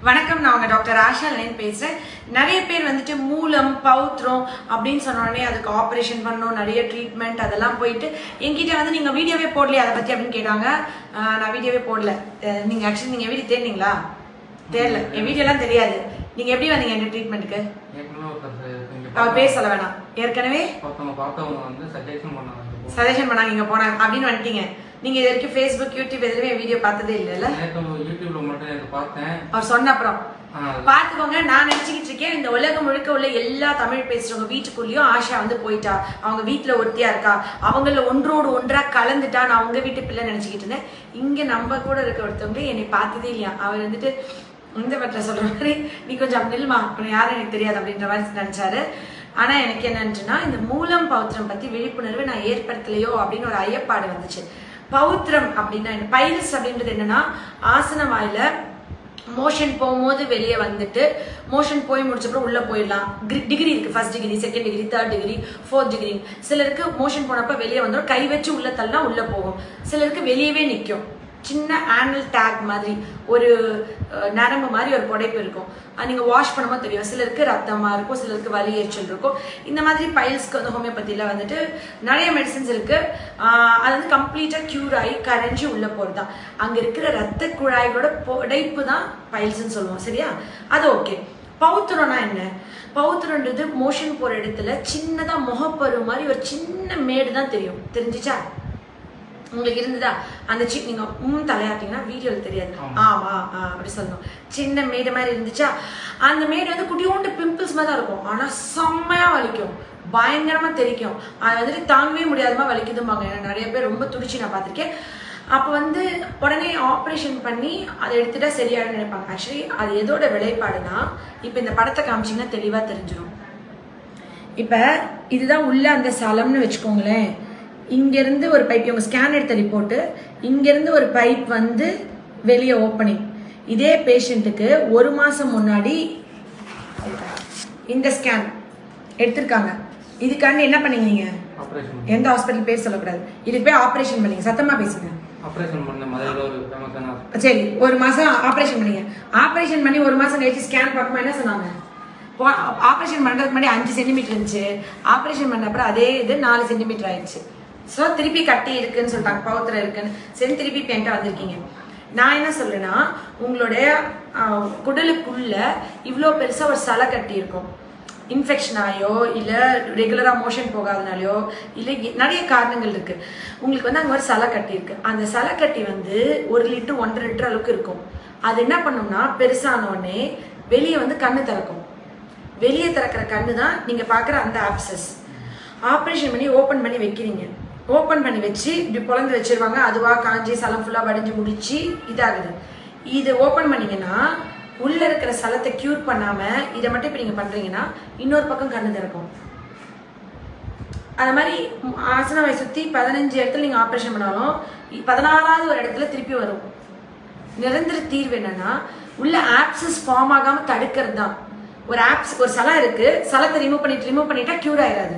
வணக்கம் நான் உங்க டாக்டர் ஆஷா லைன் பேசுறேன் நிறைய பேர் வந்துட்டு மூலம் பௌத்திரம் அப்படின்னு சொன்ன உடனே அதுக்கு ஆப்ரேஷன் பண்ணணும் நிறைய ட்ரீட்மெண்ட் அதெல்லாம் போயிட்டு என்கிட்ட வந்து நீங்க வீடியோவே போடலையே அதை பத்தி அப்படின்னு கேட்டாங்க ஆஹ் நான் வீடியோவே போடல அஹ் நீங்க ஆக்சுவலி நீங்க வீடியோ தேடினீங்களா தெரியல என் வீடியோலாம் தெரியாது நீங்க எப்படி வந்தீங்க என் ட்ரீட்மெண்ட்டுக்கு ஏற்கனவே ஒருத்தர் இங்க அவர் பேர் சொல்ல வேணாம் ஏற்கனவே ஒருத்தவங்க பார்த்தவங்க வந்து சஜஷன் பண்ணாங்க சஜஷன் பண்ணாங்க இங்க போனாங்க அப்படின்னு வந்துட்டீங்க நீங்க இது வரைக்கும் ஃபேஸ்புக் யூடியூப் எதுவுமே வீடியோ பார்த்ததே இல்லைல்ல நேற்று யூடியூப்ல மட்டும் நேற்று பார்த்தேன் அவர் சொன்ன அப்புறம் ஆ, பாத்துக்கோங்க நான் நினைச்சுக்கிட்டு இருக்கேன் இந்த உலகம் முழுக்க உள்ள எல்லா தமிழ் பேசுறவங்க வீட்டுக்குள்ளேயும் ஆஷா வந்து போயிட்டா அவங்க வீட்டுல ஒருத்தியா இருக்கா அவங்கள ஒன்றோடு ஒன்றா கலந்துட்டா நான் உங்க வீட்டு பிள்ளை நினைச்சுக்கிட்டு இருந்தேன் இங்க நம்ம கூட இருக்க ஒருத்தவங்க என்னை பார்த்ததே இல்லையா அவர் வந்துட்டு இந்த பட்டில சொல்ற மாதிரி நீ கொஞ்சம் அப்படி நில்லுமா உன்னை யாரும் எனக்கு தெரியாது அப்படின்ற மாதிரி நினைச்சாரு ஆனா எனக்கு என்னன்னுச்சுன்னா இந்த மூலம் பௌத்திரம் பத்தி விழிப்புணர்வு நான் ஏற்படுத்தலையோ அப்படின்னு ஒரு ஐயப்பாடு வந்துச்சு பௌத்திரம் அப்படின்னா என்ன பைல்ஸ் அப்படின்றது என்னன்னா ஆசன வாயில மோஷன் போகும்போது வெளியே வந்துட்டு மோஷன் போய் முடிச்சப்பறம் உள்ள போயிடலாம் டிகிரி இருக்கு first degree second degree third degree fourth degree சிலருக்கு மோஷன் போனப்ப வெளியே வந்துடும் கை வச்சு உள்ள தள்ளனா உள்ள போகும் சிலருக்கு வெளியவே நிற்கும் சின்ன ஆனல் டேக் மாதிரி ஒரு அஹ், நரம்பு மாதிரி ஒரு புடைப்பு இருக்கும் அது நீங்க வாஷ் பண்ணும்போது தெரியும் சிலருக்கு ரத்தமா இருக்கும் சிலருக்கு வலி எரிச்சல் இருக்கும் இந்த மாதிரி பைல்ஸ்க்கு வந்து ஹோமியோபதியில வந்துட்டு நிறைய மெடிசின்ஸ் இருக்கு ஆஹ் அது வந்து கம்ப்ளீட்டா கியூர் ஆகி கரைஞ்சி உள்ள போறதுதான் அங்க இருக்கிற ரத்த குழாய்களோட புடைப்பு தான் பைல்ஸ்ன்னு சொல்லுவோம் சரியா அது ஓகே பௌத்திரம்னா என்ன பௌத்திரன்றது மோஷன் போற இடத்துல சின்னதா முகப்பரு மாதிரி ஒரு சின்ன மேடு தான் தெரியும் தெரிஞ்சுச்சா உங்களுக்கு இருந்ததா அந்த சி நீங்க உம் தலையாட்டிங்கன்னா வீடியோல தெரியாது ஆமா. ஆமா ஆ, அப்படி சொல்லணும் சின்ன மேடு மாதிரி இருந்துச்சா அந்த மேடு வந்து குட்டியோண்டு பிம்பிள்ஸ் மாதிரி தான் இருக்கும் ஆனா செம்மையா வலிக்கும் பயங்கரமா தெரிக்கும் அது வந்துட்டு தாங்கவே முடியாதமா வலிக்குதும்பாங்க ஏன்னா நிறைய பேர் ரொம்ப துடிச்சு நான் பார்த்திருக்கேன் அப்போ வந்து உடனே ஆப்ரேஷன் பண்ணி அதை எடுத்துட்டா சரியாயிடும் நினைப்பாங்க ஆக்சுவலி அது எதோட விளைப்பாடுனா இப்போ இந்த படத்தை காமிச்சிங்கன்னா தெளிவா தெரிஞ்சிடும் இப்ப இதுதான் உள்ள அந்த சலம்னு வச்சுக்கோங்களேன் இங்க இருந்து ஒரு பைப் இவங்க ஸ்கேன் எடுத்த ரிப்போர்ட் இங்க இருந்து ஒரு பைப் வந்து வெளியே ஓப்பனிங் இதே பேஷண்ட்டுக்கு ஒரு மாசம் முன்னாடி இந்த ஸ்கேன் எடுத்திருக்காங்க இதுக்காண்டி என்ன பண்ணீங்க நீங்க ஆப்ரேஷன் எந்த ஹாஸ்பிட்டல் பேர் சொல்லக்கூடாது இதுக்கு போய் ஆப்ரேஷன் பண்ணீங்க சத்தமா பேசுங்க ஆப்ரேஷன் பண்ண மதுரையில் ஒரு ஃபேமஸான சரி ஒரு மாசம் ஆபரேஷன் பண்ணீங்க ஆபரேஷன் பண்ணி ஒரு மாசம் கழிச்சு ஸ்கேன் பார்க்கும்போது என்ன சொன்னாங்க ஆபரேஷன் பண்றதுக்கு முன்னாடி அஞ்சு சென்டிமீட்டர் இருந்துச்சு ஆபரேஷன் பண்ண அப்புறம் அதே இது நாலு சென்டிமீட்டர் ஆயிடுச்சு ஸோ திருப்பி கட்டி இருக்குன்னு சொல்லிட்டாங்க பவுத்திரம் இருக்குன்னு சரி திருப்பி இப்போ என்கிட்ட வந்திருக்கீங்க நான் என்ன சொல்றேன்னா உங்களுடைய ஆஹ், குடலுக்குள்ள இவ்வளோ பெருசா ஒரு சலை கட்டி இருக்கும் இன்ஃபெக்ஷன் ஆயோ இல்லை ரெகுலராக மோஷன் போகாதனாலையோ இல்லை நிறைய காரணங்கள் இருக்கு உங்களுக்கு வந்து அங்கே ஒரு சலை கட்டி இருக்கு அந்த சலை கட்டி வந்து ஒரு லிட்டர் ஒன்றரை லிட்டர் அளவுக்கு இருக்கும் அது என்ன பண்ணும்னா பெருசான உடனே வெளியே வந்து கண்ணு திறக்கும் வெளியே திறக்கிற கண்ணு தான் நீங்கள் பார்க்குற அந்த ஆப்சஸ் ஆப்ரேஷன் பண்ணி ஓப்பன் பண்ணி வைக்கிறீங்க ஓப்பன் பண்ணி வச்சு இப்படி பொழந்து வச்சிருவாங்க அதுவாக காஞ்சி சலம் ஃபுல்லாக வடிஞ்சு முடிச்சு இதாகுது இது ஓப்பன் பண்ணீங்கன்னா உள்ள இருக்கிற சலத்தை கியூர் பண்ணாம இதை மட்டும் இப்போ நீங்க பண்றீங்கன்னா இன்னொரு பக்கம் கண்ணு திறக்கும் அது மாதிரி ம், ஆசன வயசு சுத்தி பதினஞ்சு இடத்துல நீங்க ஆப்ரேஷன் பண்ணாலும் இ- பதினாறாவது ஒரு இடத்துல திருப்பி வரும் நிரந்தர தீர்வு என்னன்னா உள்ள ஆப்சஸ் ஃபார்ம் ஆகாம தடுக்கிறது தான் ஒரு ஆப்ஸ் ஒரு சலம் இருக்கு சலத்தை ரிமூவ் பண்ணிட்டு ரிமூவ் பண்ணிட்டா கியூர் ஆயிடாது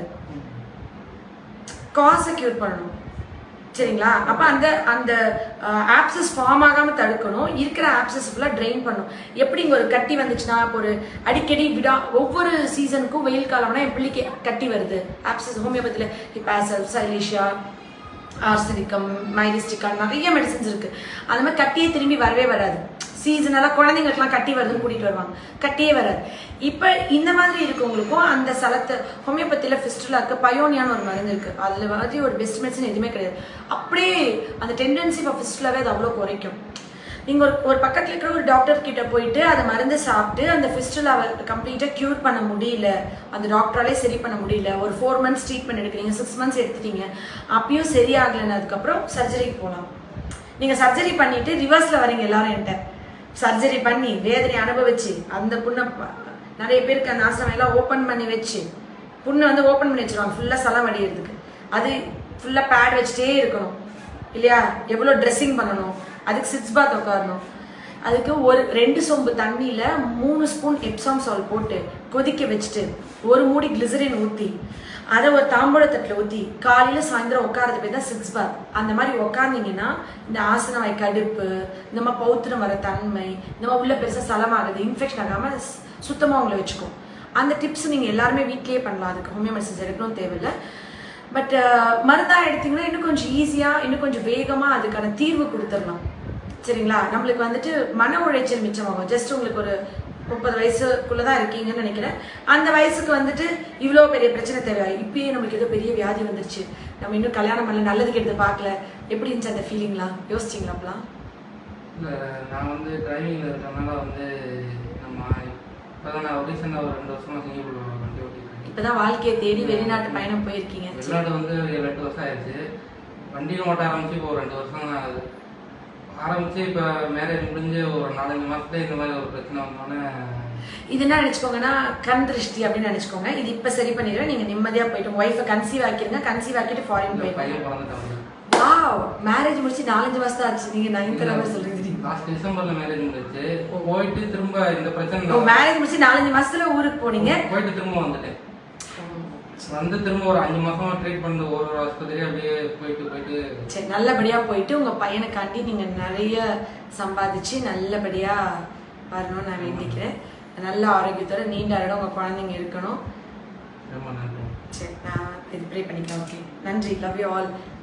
காசை கியூர் பண்ணணும் சரிங்களா அப்ப அந்த அந்த ஆப்சஸ் ஃபார்ம் ஆகாம தடுக்கணும் இருக்கிற ஆப்சஸ் ஃபுல்லா ட்ரெயின் பண்ணணும் எப்படி இங்க ஒரு கட்டி வந்துச்சுன்னா இப்போ ஒரு அடிக்கடி விடா ஒவ்வொரு சீசனுக்கும் வெயில் காலம்னா என் பிள்ளைக்கு கட்டி வருது ஆப்சஸ் ஹோமியோபதியில ஹிபாசல் சைலிஷா ஆர்சனிக்கம் மைரிஸ்டிக்கா நிறைய மெடிசன்ஸ் இருக்கு அந்த மாதிரி கட்டியே திரும்பி வரவே வராது சீசனெல்லாம் குழந்தைங்களுக்குலாம் கட்டி வருதுன்னு கூட்டிட்டு வருவாங்க கட்டியே வராது இப்போ இந்த மாதிரி இருக்கவங்களுக்கும் அந்த சலத்தை ஹோமியோபதியில் ஃபிஸ்டுலாக்கு பயோனியான்னு ஒரு மருந்து இருக்கு அதில் மாதிரி ஒரு பெஸ்ட் மெடிசன் எதுவுமே கிடையாது அப்படியே அந்த டெண்டன்சி ஆஃப் ஃபிஸ்டுலாவே அது அவ்வளோ குறைக்கும் நீங்க ஒரு ஒரு பக்கத்துல இருக்கிற ஒரு டாக்டர் கிட்ட போயிட்டு அந்த மருந்து சாப்பிட்டு அந்த ஃபிஸ்டுலாவை கம்ப்ளீட்டா கியூர் பண்ண முடியல அந்த டாக்டராலே சரி பண்ண முடியல ஒரு ஃபோர் மந்த்ஸ் ட்ரீட்மெண்ட் எடுக்கிறீங்க சிக்ஸ் மந்த்ஸ் எடுத்துட்டீங்க அப்பயும் சரியாகலைன்னு அதுக்கப்புறம் சர்ஜரிக்கு போகலாம் நீங்க சர்ஜரி பண்ணிட்டு ரிவர்ஸ்ல வரீங்க எல்லாரும் என்கிட்ட சர்ஜரி பண்ணி வேதனை அனுபவிச்சு அந்த புண்ணை ப- நிறைய பேருக்கு அந்த ஆசிரமம் எல்லாம் ஓப்பன் பண்ணி வச்சு புண்ணை வந்து ஓப்பன் பண்ணி வச்சிருவாங்க ஃபுல்லா சலம் வடிகிறதுக்கு அது ஃபுல்லா பேட் வச்சுட்டே இருக்கணும் இல்லையா எவ்வளோ ட்ரெஸ்ஸிங் பண்ணணும் அதுக்கு சிக்ஸ் பாத் உட்காரணும் அதுக்கு ஒரு ரெண்டு சொம்பு தண்ணியில மூணு ஸ்பூன் எப்சாம் சால் போட்டு கொதிக்க வச்சுட்டு ஒரு மூடி கிளிசரின் ஊற்றி அதை ஒரு தாம்பூலத்தட்டில் ஊற்றி காலையில் சாயந்தரம் உட்காரது பேர் தான் சிக்ஸ் பார் அந்த மாதிரி உட்கார்ந்தீங்கன்னா இந்த ஆசனம் வாய் கடுப்பு இந்த மாதிரி பௌத்திரம் வர தன்மை இந்த மாதிரி உள்ள பெருசாக சலமாகுது இன்ஃபெக்ஷன் ஆகாமல் சுத்தமாக உங்களை வச்சுக்கும் அந்த டிப்ஸ் நீங்கள் எல்லாருமே வீட்லயே பண்ணலாம் அதுக்கு ஹோமியோ மெடிசன்ஸ் எடுக்கணும் தேவையில்லை பட் மருந்தா எடுத்தீங்கன்னா இன்னும் கொஞ்சம் ஈஸியாக இன்னும் கொஞ்சம் வேகமாக அதுக்கான தீர்வு கொடுத்துடலாம் சரிங்களா நம்மளுக்கு வந்துட்டு மன உளைச்சல் மிச்சமாகும் ஜஸ்ட் உங்களுக்கு ஒரு முப்பது வயசுக்குள்ள தான் இருக்கீங்கன்னு நினைக்கிறேன் அந்த வயசுக்கு வந்துட்டு இவ்வளோ பெரிய பிரச்சனை தேவை இப்பயே நம்மளுக்கு ஏதோ பெரிய வியாதி வந்துருச்சு நம்ம இன்னும் கல்யாணம் பண்ணல நல்லதுக்கு எடுத்து பார்க்கல எப்படி இருந்துச்சு அந்த ஃபீலிங்லாம் யோசிச்சிங்களா அப்பலாம் இல்லை நான் வந்து டிரைவிங்கில் இருக்கிறதுனால வந்து நம்ம இப்போ தான் நான் ரீசெண்டாக ஒரு ரெண்டு வருஷமா சிங்கப்பூர் வண்டி ஓட்டிருக்கேன் இப்பதான் வாழ்க்கையை தேடி வெளிநாட்டு பயணம் போயிருக்கீங்க வெளிநாடு வந்து ஏழு எட்டு வருஷம் ஆயிடுச்சு வண்டியும் ஓட்ட ஆரம்பிச்சு இப்போ ஒரு ரெண்டு வருஷம் தான் ஆகுது ஆரம்பிச்சு இப்போ மேரேஜ் முடிஞ்சு ஒரு நாலஞ்சு மாசத்துல இந்த மாதிரி ஒரு பிரச்சனை வந்தோடனே இது என்ன நினைச்சுக்கோங்கன்னா கண் திருஷ்டி அப்படின்னு நினைச்சுக்கோங்க இது இப்ப சரி பண்ணிடுவேன் நீங்க நிம்மதியா போயிட்டு ஒய்ஃபை கன்சீவ் ஆக்கிருங்க கன்சீவ் ஆக்கிட்டு ஃபாரின் இந்த போயிடுங்க பையன் பிறந்துட்டாங்க வாவ் மேரேஜ் முடிச்சு நாலஞ்சு வருஷம் தான் ஆச்சு நீங்க நைன்த் லெவல் சொல்றீங்க லாஸ்ட் டிசம்பர்ல மேரேஜ் முடிச்சு போயிட்டு திரும்ப இந்த ஓ பிரச்சனை மேரேஜ் முடிச்சு நாலஞ்சு மாசத்துல ஊருக்கு போனீங்க போயிட்டு திரும்ப வந்துட்டேன் வந்து திரும்ப ஒரு அஞ்சு மாசமா ட்ரீட் பண்ணி ஒரு ஒரு ஆஸ்பத்திரி அப்படியே போயிட்டு போயிட்டு சரி நல்லபடியா போயிட்டு உங்க பையனுக்காண்டி நீங்க நிறைய சம்பாதிச்சு நல்லபடியா வரணும்னு நான் வேண்டிக்கிறேன் நல்ல ஆரோக்கியத்தோட நீண்ட இடம் உங்க குழந்தைங்க இருக்கணும் ரொம்ப நன்றி சரி நான் இது ப்ரே பண்ணிக்கலாம் ஓகே நன்றி லவ் யூ ஆல்